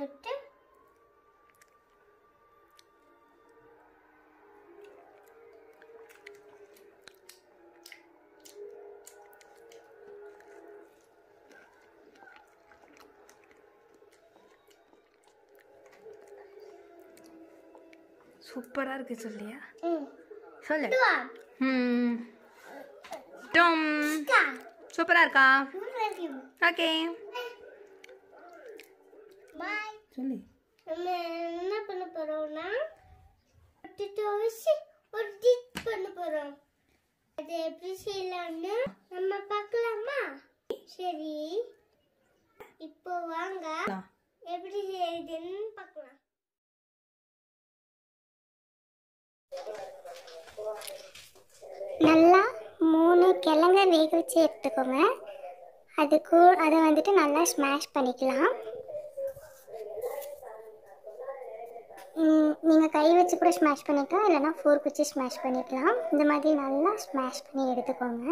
தொட்டு சூப்பராக இருக்கு சொல்லியா ம் சொல்லு துவா ம் டும் கா சூப்பராக இருக்கா தேங்க் யூ ஓகே பாய் சொல்லு நம்ம என்ன பண்ண போறோம்னா பொட்டேட்டோ வச்சு ஒரு டிஷ் பண்ண போறோம் அது எப்படி செய்யலாம்னு நம்ம பார்க்கலாமா சரி இப்போ வாங்க எப்படி செய்யுதுன்னு பார்க்கலாம் நல்லா மூணு கிழங்க வேக வச்சு எடுத்துக்கோங்க அது கூ அதை வந்துட்டு நல்லா ஸ்மாஷ் பண்ணிக்கலாம் நீங்கள் கை வச்சு கூட ஸ்மாஷ் பண்ணிக்கலாம் இல்லைனா ஃபோர்க் வச்சு ஸ்மாஷ் பண்ணிக்கலாம் இந்த மாதிரி நல்லா ஸ்மாஷ் பண்ணி எடுத்துக்கோங்க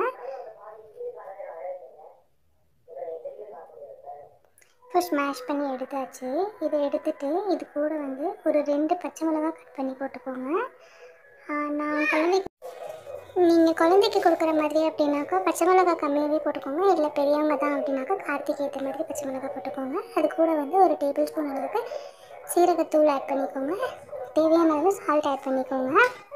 இப்போ ஸ்மாஷ் பண்ணி எடுத்தாச்சு இதை எடுத்துட்டு இது கூட வந்து ஒரு ரெண்டு பச்சை மிளகாய் கட் பண்ணி போட்டுக்கோங்க ஆ, நான் குழந்தைக்கு நீங்கள் குழந்தைக்கு கொடுக்குற மாதிரி அப்படின்னாக்கா பச்சை மிளகாய் கம்மியாகவே போட்டுக்கோங்க இல்லை பெரியவங்க தான் அப்படின்னாக்கா கார்த்திக் ஏற்ற மாதிரி பச்சை மிளகாய் போட்டுக்கோங்க அது கூட வந்து ஒரு டேபிள் ஸ்பூன் அளவுக்கு சீரகத்தூள் ஆட் பண்ணிக்கோங்க தேவையான அளவு சால்ட் ஆட் பண்ணிக்கோங்க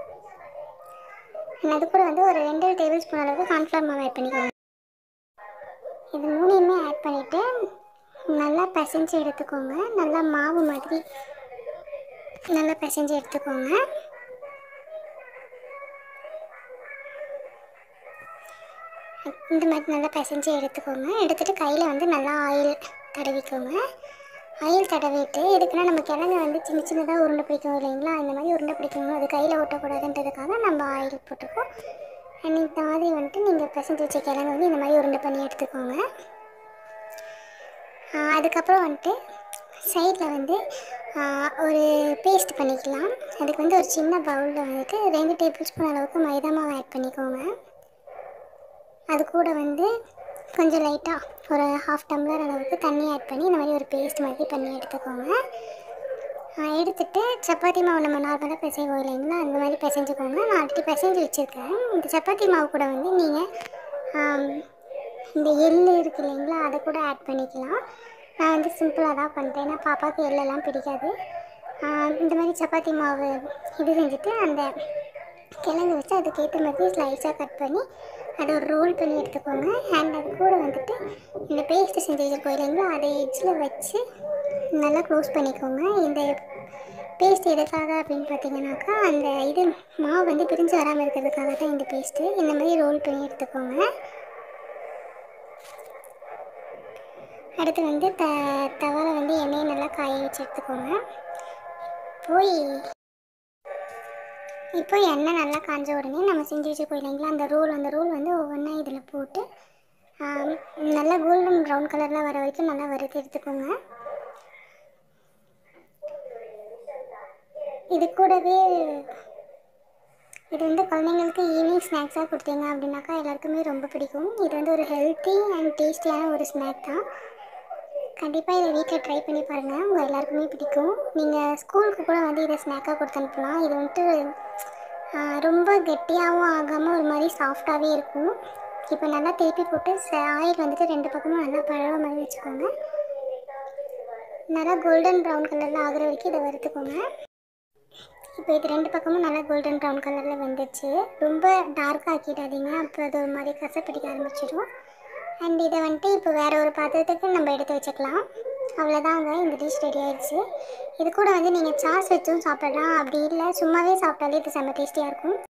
and அது கூட வந்து ஒரு ரெண்டு டேபிள் ஸ்பூன் அளவுக்கு கார்ன்ஃப்ளவர் மாவு ஆட் பண்ணிக்கோங்க இது மூணையுமே ஆட் பண்ணிவிட்டு நல்லா பிசைஞ்சு எடுத்துக்கோங்க நல்லா மாவு மாதிரி நல்லா பிசைஞ்சு எடுத்துக்கோங்க இந்த மாதிரி நல்லா பிசைஞ்சு எடுத்துக்கோங்க எடுத்துட்டு கையில் வந்து நல்லா ஆயில் தடவிக்கோங்க ஆயில் தடவிட்டு எதுக்குன்னா நம்ம கிழங்கு வந்து சின்ன சின்னதாக உருண்டை பிடிக்கும் இல்லைங்களா இந்த மாதிரி உருண்டை பிடிக்கணும் அது கையில் ஒட்டக்கூடாதுன்றதுக்காக நம்ம ஆயில் போட்டுக்கோம் அண்ட் இந்த மாதிரி வந்துட்டு நீங்கள் பிசைஞ்சு வச்ச கிழங்கு வந்து இந்த மாதிரி உருண்டை பண்ணி எடுத்துக்கோங்க ஆ, அதுக்கப்புறம் வந்துட்டு சைடில் வந்து ஆ, ஒரு பேஸ்ட் பண்ணிக்கலாம் அதுக்கு வந்து ஒரு சின்ன பவுலில் வந்துட்டு ரெண்டு டேபிள் ஸ்பூன் அளவுக்கு மைதா மாவு ஆட் பண்ணிக்கோங்க அது கூட வந்து கொஞ்சம் லைட்டாக ஒரு ஹாஃப் டம்ளர் அளவுக்கு தண்ணி ஆட் பண்ணி இந்த மாதிரி ஒரு பேஸ்ட் மாதிரி பண்ணி எடுத்துக்கோங்க ஆ, எடுத்துட்டு சப்பாத்தி மாவு நம்ம நார்மலாக பிசைவோம் இல்லைங்களா அந்த மாதிரி பிசைஞ்சுக்கோங்க நான் ஆல்ரெடி பிசைஞ்சு வச்சுருக்கேன் இந்த சப்பாத்தி மாவு கூட வந்து நீங்கள் இந்த எள்ளு இருக்கு இல்லைங்களா அதை கூட ஆட் பண்ணிக்கலாம் நான் வந்து சிம்பிளாக தான் பண்ணுறேன் ஏன்னா பாப்பாவுக்கு எள்ளெல்லாம் பிடிக்காது ஆ, இந்த மாதிரி சப்பாத்தி மாவு இது செஞ்சுட்டு அந்த கிழங்கு வச்சு அதுக்கேற்ற மாதிரி ஸ்லைஸாக கட் பண்ணி அதை ஒரு ரோல் பண்ணி எடுத்துக்கோங்க அண்ட் அது கூட வந்துட்டு இந்த பேஸ்ட்டு செஞ்சு வச்சுருக்கோம் இல்லைங்களா அதை எட்ஜில் வச்சு நல்லா க்ளோஸ் பண்ணிக்கோங்க இந்த பேஸ்ட் எதுக்காக அப்படின்னு பார்த்தீங்கன்னாக்கா அந்த இது மாவு வந்து பிரிஞ்சு வராமல் இருக்கிறதுக்காக தான் இந்த பேஸ்ட்டு இந்த மாதிரி ரோல் பண்ணி எடுத்துக்கோங்க அடுத்து வந்து த தவால வந்து எண்ணெயை நல்லா காய வச்சு எடுத்துக்கோங்க போய் இப்போ எண்ணெய் நல்லா காஞ்ச உடனே நம்ம செஞ்சு வச்சுருக்கோம் இல்லைங்களா அந்த ரோல் அந்த ரோல் வந்து ஒவ்வொன்றா இதில் போட்டு ஆம், நல்லா கோல்டன் ப்ரௌன் கலரில் வர வரைக்கும் நல்லா வறுத்து எடுத்துக்கோங்க இது கூடவே இது வந்து குழந்தைங்களுக்கு ஈவினிங் ஸ்நாக்ஸாக கொடுத்தீங்க அப்படின்னாக்கா எல்லாருக்குமே ரொம்ப பிடிக்கும் இது வந்து ஒரு ஹெல்த்தி அண்ட் டேஸ்டியான ஒரு ஸ்நாக் தான் கண்டிப்பாக இதை வீட்டில் ட்ரை பண்ணி பாருங்கள் உங்கள் எல்லாருக்குமே பிடிக்கும் நீங்கள் ஸ்கூலுக்கு கூட வந்து இதை ஸ்நாக்காக கொடுத்து அனுப்பலாம் இது வந்துட்டு ஆ, ரொம்ப கெட்டியாகவும் ஆகாமல் ஒரு மாதிரி சாஃப்டாகவே இருக்கும் இப்போ நல்லா திருப்பி போட்டு ஆயில் வந்துட்டு ரெண்டு பக்கமும் நல்லா பழக மாதிரி வச்சுக்கோங்க நல்லா கோல்டன் ப்ரௌன் கலரில் ஆகுற வரைக்கும் இதை வறுத்துக்கோங்க இப்போ இது ரெண்டு பக்கமும் நல்லா கோல்டன் ப்ரௌன் கலரில் வந்துடுச்சு ரொம்ப டார்க் ஆக்கிடாதீங்க அப்போ அது ஒரு மாதிரி கசப்பிடிக்க ஆரம்பிச்சிடும் அண்ட் இதை வந்துட்டு இப்போ வேறு ஒரு பாத்திரத்துக்கு நம்ம எடுத்து வச்சுக்கலாம் அவ்வளோதாங்க இந்த டிஷ் ரெடி ஆயிடுச்சு இது கூட வந்து நீங்கள் சாஸ் வச்சும் சாப்பிடலாம் அப்படி இல்லை சும்மாவே சாப்பிட்டாலே இது செம்ம டேஸ்டியாக இருக்கும்